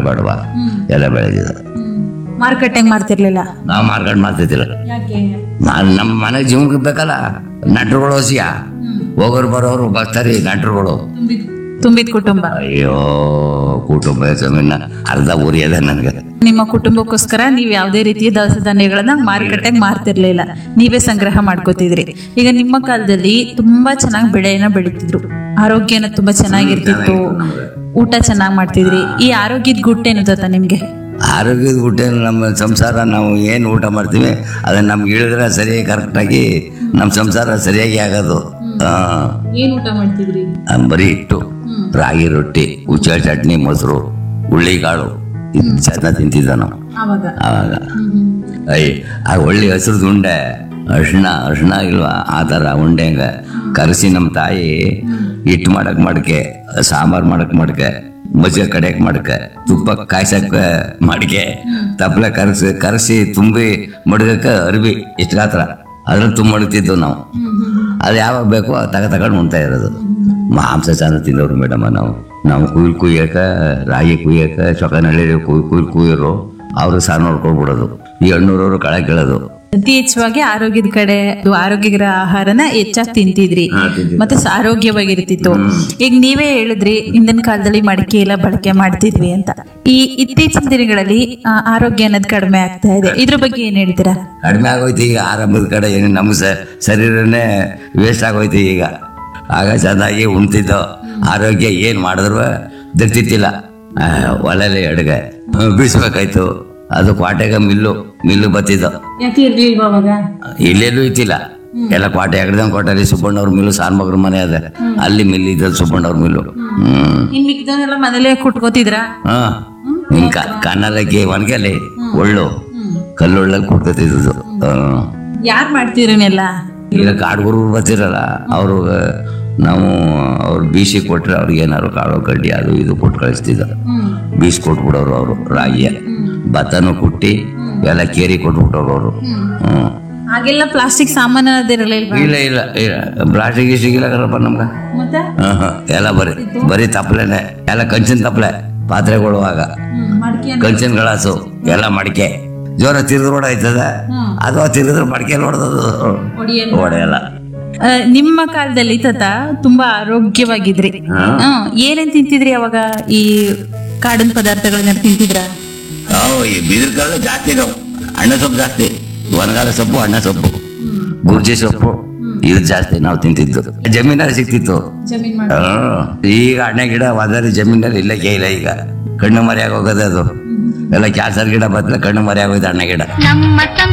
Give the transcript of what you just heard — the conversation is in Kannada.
ಬೇಡವಾ ಎಲ್ಲ ಬೆಳೆದಿದ್ದು ಮಾರುಕಟ್ಟೆಗೆ ಮಾಡ್ತಿರ್ಲಿಲ್ಲ ನಾವು ಮಾರ್ಕೊಂಡು ಮಾಡ್ತಿದ್ದಿಲ್ಲ ಯಾಕೆ ನಾನ್ ನಮ್ಮ ಮನೆ ಜೀವನಕ್ಕೆ ಬೇಕಲ್ಲ ನಟ್ರುಗಳು ಹಸಿಯ ಹೋಗೋರು ಬರೋರು ಬರ್ತಾರೆ ನಟ್ರುಗಳು ತುಂಬಿದ ಕುಟುಂಬ ಅಯ್ಯೋ ಕುಟುಂಬ ಜಮೀನ ಅರ್ಧ ಉರಿಯದ ನನಗೆ ನಿಮ್ಮ ಕುಟುಂಬಕ್ಕೋಸ್ಕರ ನೀವು ಯಾವುದೇ ರೀತಿಯ ದವಸ ಧಾನ್ಯಗಳನ್ನ ಮಾರುಕಟ್ಟೆಗೆ ಮಾರ್ತಿರ್ಲಿಲ್ಲ ನೀವೇ ಸಂಗ್ರಹ ಮಾಡ್ಕೋತಿದ್ರಿ ಈಗ ನಿಮ್ಮ ಕಾಲದಲ್ಲಿ ತುಂಬಾ ಚೆನ್ನಾಗಿ ಬೆಳೆಯನ್ನ ಬೆಳಿತಿದ್ರು ಆರೋಗ್ಯನ ತುಂಬಾ ಚೆನ್ನಾಗಿರ್ತಿತ್ತು ಊಟ ಚೆನ್ನಾಗಿ ಮಾಡ್ತಿದ್ರಿ ಈ ಆರೋಗ್ಯದ ಗುಟ್ಟೇನು ತಾತ ನಿಮ್ಗೆ ಆರೋಗ್ಯದ ಊಟ ನಮ್ಮ ಸಂಸಾರ ನಾವು ಏನು ಊಟ ಮಾಡ್ತೀವಿ ಅದನ್ನ ನಮ್ಗೆ ಇಳಿದ್ರೆ ಸರಿಯಾಗಿ ಕರೆಕ್ಟಾಗಿ ನಮ್ಮ ಸಂಸಾರ ಸರಿಯಾಗಿ ಆಗೋದು ಆ, ಏನ್ ಊಟ ಮಾಡ್ತಿದ್ರಿ ಆ, ಬರೀ ಹಿಟ್ಟು ರಾಗಿ ರೊಟ್ಟಿ ಉಚ್ಚ ಚಟ್ನಿ ಮೊಸರು ಹುಳ್ಳಿಕಾಳು ಇದು ಚೆನ್ನಾಗಿ ತಿಂತಿದ್ದ ನಾವು ಅವಾಗ ಆವಾಗ ಅಯ್ಯ ಆ ಒಳ್ಳೆ ಹಸಿರು ಉಂಡೆ ಅರ್ಶಿಣ ಅರ್ಶಿಣ ಇಲ್ವಾ ಆ ಥರ ಉಂಡೆಂಗ ಕರೆಸಿ ನಮ್ಮ ತಾಯಿ ಹಿಟ್ಟು ಮಾಡಕ್ ಮಡಕೆ ಸಾಂಬಾರ್ ಮಾಡಕ್ ಮಡಕೆ ಮಜ್ಜಿಗೆ ಕಡೆಯಕ್ ಮಡಕೆ ತುಪ್ಪ ಕಾಯ್ಸಕ್ ಮಡಕೆ ತಪ್ಪಲೆ ಕರೆಸಿ ಕರೆಸಿ ತುಂಬಿ ಮಡಗಕ್ಕೆ ಅರ್ಬಿ ಇಷ್ಟು ಗಾತ್ರ ಅದ್ರಲ್ಲಿ ತುಂಬ ಮಡಗ್ತಿದ್ವು ನಾವು ಅದು ಯಾವಾಗ ಬೇಕೋ ಅದು ತಗ ತಗೊಂಡು ಉಣ್ತಾ ಇರೋದು ಮಾಂಸ ಚೆನ್ನಾಗಿ ತಿಂದವ್ರು ಮೇಡಮ್ ನಾವು ನಾವು ಕುಯ್ಲ್ ಕುಯ್ಯಕ ರಾಗಿ ಕುಯ್ಯಕ ಚೊಕನಳ್ಳಿ ಕುಯ್ ಕುಯ್ಲ್ ಕುಯ್ಯೋರು ಅವರು ಸಾರು ನೋಡ್ಕೊಳ್ಬಿಡೋದು ಈ ಹಣ್ಣೂರವರು ಕಳೆ ಕೇಳೋದು ಅತಿ ಹೆಚ್ಚವಾಗಿ ಆರೋಗ್ಯದ ಕಡೆ ಅದು ಆರೋಗ್ಯಕರ ಆಹಾರನ ಹೆಚ್ಚಾಗಿ ತಿಂತಿದ್ರಿ ಹಾ, ತಿಂತಿದ್ವಿ. ಮತ್ತೆ ಸ- ಆರೋಗ್ಯವಾಗಿರ್ತಿತ್ತು ಈಗ ನೀವೇ ಹೇಳಿದ್ರಿ ಹಿಂದಿನ ಕಾಲದಲ್ಲಿ ಮಡಿಕೆ ಎಲ್ಲ ಬಳಕೆ ಮಾಡ್ತಿದ್ವಿ ಅಂತ ಈ ಇತ್ತೀಚಿನ ದಿನಗಳಲ್ಲಿ ಆ, ಆರೋಗ್ಯ ಅನ್ನೋದು ಕಡಿಮೆ ಆಗ್ತಾ ಇದೆ ಇದ್ರ ಬಗ್ಗೆ ಏನ್ ಹೇಳ್ತೀರಾ ಕಡಿಮೆ ಆಗೋಯ್ತು ಈಗ ಆರಂಭದ ಕಡೆ ಏನು ನಮ್ಮ ಸ ಶರೀರನೇ ವೇಸ್ಟ್ ಆಗೋಯ್ತು ಈಗ ಆಗ ಚೆನ್ನಾಗಿ ಉಣ್ತಿದ್ದೋ ಆರೋಗ್ಯ ಏನು ಮಾಡಿದ್ರು ದರ್ತಿತ್ತಿಲ್ಲ ಒಲೆಲೆ ಅಡುಗೆ ಬೀಸ್ಬೇಕಾಯ್ತು ಅದು ಕ್ವಾಟೆಗೆ ಮಿಲ್ಲು ಮಿಲ್ಲು ಬತ್ತಿದ್ದು ಯಾಕೆ ಇರ್ಲಿಲ್ವ ಅವಾಗ ಇಲ್ಲೆಲ್ಲೂ ಇತ್ತಿಲ್ಲ ಎಲ್ಲ ಕ್ವಾಟೆ ಎಗಡ್ದಂಗ್ ಕೋಟೆಯಲ್ಲಿ ಸುಬ್ಬಣ್ಣವ್ರ ಮಿಲ್ಲು ಸಾನ್ಮಗ್ರ ಮನೆ ಅದ ಅಲ್ಲಿ ಮಿಲ್ ಇದ್ದದ್ದು ಸುಬ್ಬಣ್ಣವ್ರ ಮಿಲ್ಲು ಹ್ಮ್ ಇನ್ ಮಿಕ್ದವನ್ನೆಲ್ಲ ಮನೇಲೆ ಕುಟ್ಕೋತಿದ್ರ ಹಾ ಇನ್ ಕನ್ನಡಕ್ಕೆ ಒಣಗಲಿ ಒಳ್ಳು ಕಲ್ಲೊಳ್ಳಲ್ಲಿ ಕುಡ್ಕೊತಿದ್ದು ಯಾರ್ ಮಾಡ್ತಿರನೆಲ್ಲ ಈಗ ಕಾಡ್ಗುರು ಬರ್ತಿರಲ್ಲ ಅವರು ನಾವು ಅವ್ರು ಬೀಸಿ ಕೊಟ್ರೆ ಅವ್ರಿಗೆ ಏನಾದ್ರು ಕಾಳು ಕಡ್ಡಿ ಅದು ಇದು ಕೊಟ್ಟು ಕಳಿಸ್ತಿದ್ದ ಬೀಸಿ ಕೊಟ್ಬಿಡೋರು ಅವರು ರಾಗಿಯ ಭತ್ತನೂ ಕುಟ್ಟಿ ಎಲ್ಲ ಕೇರಿ ಕೊಟ್ಬಿಟ್ಟವ್ರು ಅವರು ಹ್ಮ್ ಹಾಗೆಲ್ಲ ಪ್ಲಾಸ್ಟಿಕ್ ಸಾಮಾನು ಅದಿರಲಿಲ್ವಾ ಇಲ್ಲ ಇಲ್ಲ ಇಲ್ಲ ಪ್ಲಾಸ್ಟಿಕ್ ಗಿಸ್ಟಿಕ್ ಇಲ್ಲ ಕಣಪ್ಪ ನಮ್ಗೆ ಮತ್ತೆ ಹ್ಮ್ ಹ್ಮ್. ಎಲ್ಲ ಬರೀ ಬರೀ ತಪ್ಪಲೆನೆ ಎಲ್ಲ ಕಂಚಿನ ತಪ್ಪಲೆ ಪಾತ್ರೆಗೊಳ್ಳುವಾಗ ಮಡಿಕೆ ಕಂಚಿನ ಗ್ಲಾಸು ಎಲ್ಲ ಮಡಿಕೆ ಜೋರ ತಿರುಗಿ ರೋಡ್ ಆಯ್ತದ ಅಥವಾ ತಿರುಗಿದ್ರೆ ಮಡಿಕೆ ಹೊಡೆದದು ಹೊಡೆಯಲ್ಲ ಆ, ನಿಮ್ಮ ಕಾಲದಲ್ಲಿ ತಾತ ತುಂಬಾ ಆರೋಗ್ಯವಾಗಿದ್ರಿ ಹ್ಮ್ ಏನೇನ್ ತಿಂತಿದ್ರಿ ಅವಾಗ ಈ ಕಾಡಿನ ಪದಾರ್ಥಗಳನ್ನ ತಿಂತಿದ್ರ ಅವು ಈ ಬಿದಿರ್ಕಾಲ ಜಾಸ್ತಿ ಇದಾವ್ ಅಣ್ಣ ಸೊಪ್ಪು ಜಾಸ್ತಿ ಒಣಗಾಲ ಸೊಪ್ಪು ಅಣ್ಣ ಸೊಪ್ಪು ಗುರ್ಜಿ ಸೊಪ್ಪು ಇದು ಜಾಸ್ತಿ ನಾವು ತಿಂತಿದ್ದು ಜಮೀನಲ್ಲಿ ಸಿಕ್ತಿತ್ತು ಹ್ಮ್. ಈಗ ಅಣ್ಣ ಗಿಡ ಹೋದರೆ ಜಮೀನಲ್ಲಿ ಇಲ್ಲಕ್ಕೆ ಇಲ್ಲ ಈಗ ಕಣ್ಣು ಮರೆಯಾಗಿ ಹೋಗೋದು ಅದು ಎಲ್ಲ ಕ್ಯಾನ್ಸರ್ ಗಿಡ ಬದಲು ಕಣ್ಣು ಮರೆಯಾಗೋಯ್ತು ಅಣ್ಣ ಗಿಡ ನಮ್ಮ